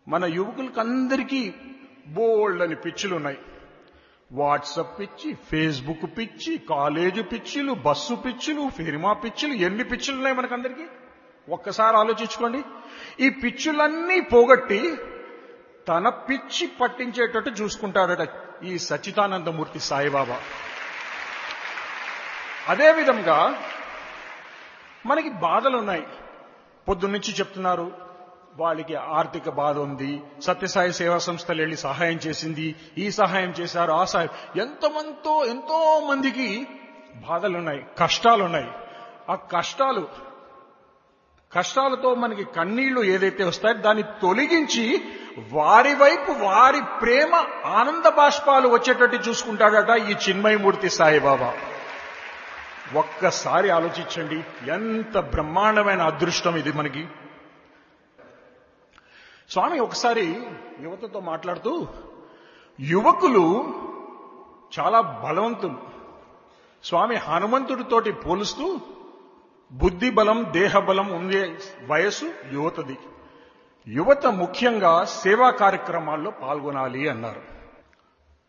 మన యువకులకి అందరికీ బోల్డ్ అని పిచ్చులు ఉన్నాయి వాట్సప్ పిచ్చి ఫేస్బుక్ పిచ్చి కాలేజీ పిచ్చిలు బస్సు పిచ్చులు ఫిరిమా పిచ్చులు ఎన్ని పిచ్చులు ఉన్నాయి మనకందరికీ ఒక్కసారి ఆలోచించుకోండి ఈ పిచ్చులన్నీ పోగొట్టి తన పిచ్చి పట్టించేటట్టు చూసుకుంటాడట ఈ సచ్చిదానందమూర్తి సాయిబాబా అదేవిధంగా మనకి బాధలు ఉన్నాయి పొద్దున్నుంచి చెప్తున్నారు వాళ్ళకి ఆర్థిక బాధ ఉంది సత్యసాయి సేవా సంస్థలు వెళ్ళి సహాయం చేసింది ఈ సహాయం చేశారు ఆ సహాయం ఎంతమందితో ఎంతో మందికి బాధలున్నాయి కష్టాలున్నాయి ఆ కష్టాలు కష్టాలతో మనకి కన్నీళ్లు ఏదైతే వస్తాయో దాన్ని తొలగించి వారి వైపు వారి ప్రేమ ఆనంద బాష్పాలు వచ్చేటట్టు చూసుకుంటాడట ఈ చిన్మయమూర్తి సాయిబాబా ఒక్కసారి ఆలోచించండి ఎంత బ్రహ్మాండమైన అదృష్టం ఇది మనకి స్వామి ఒకసారి యువతతో మాట్లాడుతూ యువకులు చాలా బలవంతులు స్వామి హనుమంతుడితోటి పోలుస్తూ బుద్ధి బలం దేహ బలం ఉండే వయసు యువతది యువత ముఖ్యంగా సేవా కార్యక్రమాల్లో పాల్గొనాలి అన్నారు